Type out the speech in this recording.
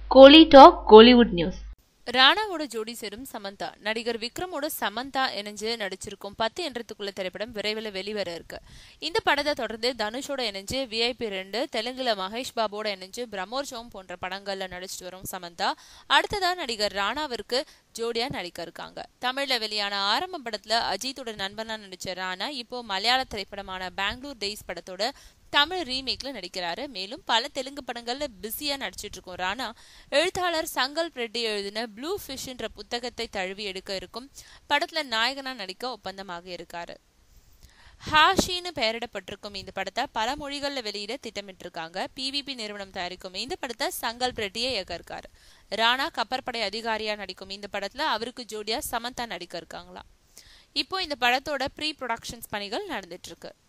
கோலி talk Kollywood news ராணாவோட ஜோடி சேரும் சமந்தா நடிகர் விக்ரமோட சமந்தா இணைஞ்சு நடிச்சிருக்கும் பத்து என்றத்துக்குள்ள திரைப்படம் விரைவில் வெளிவர இருக்கு இந்த படத்தை தொடர்ந்து தனுஷோட இணைஞ்சு விஐபி ரெண்டு தெலுங்குல மகேஷ் பாபோட இணைஞ்சு பிரம்மோற்சவம் போன்ற படங்கள்ல நடிச்சிட்டு வரும் சமந்தா அடுத்ததா நடிகர் ராணாவிற்கு ஜோடியா நடிக்க இருக்காங்க தமிழ்ல வெளியான ஆரம்ப படத்துல அஜித்தோட நண்பனா நடிச்ச ராணா இப்போ மலையாள திரைப்படமான பெங்களூர் டேஸ் படத்தோட தமிழ் ரீமேக்ல நடிக்கிறாரு மேலும் பல தெலுங்கு படங்கள்ல பிஸியா நடிச்சிட்டு இருக்கும் ராணா எழுத்தாளர் சங்கல் ரெட்டி எழுதின ப்ளூ ஃபிஷ்ன்ற புத்தகத்தை தழுவி எடுக்க இருக்கும் படத்துல நாயகனா நடிக்க ஒப்பந்தமாக இருக்காரு ஹாஷின்னு பெயரிடப்பட்டிருக்கும் இந்த படத்தை பல மொழிகள்ல வெளியிட திட்டமிட்டிருக்காங்க பிவிபி நிறுவனம் தயாரிக்கும் இந்த படத்தை சங்கல் ரெட்டியே இயக்க இருக்காரு ராணா கப்பற்படை அதிகாரியா நடிக்கும் இந்த படத்துல அவருக்கு ஜோடியா சமந்தா நடிக்க இருக்காங்களாம் இப்போ இந்த படத்தோட ப்ரீ ப்ரொடக்ஷன்ஸ் பணிகள் நடந்துட்டு இருக்கு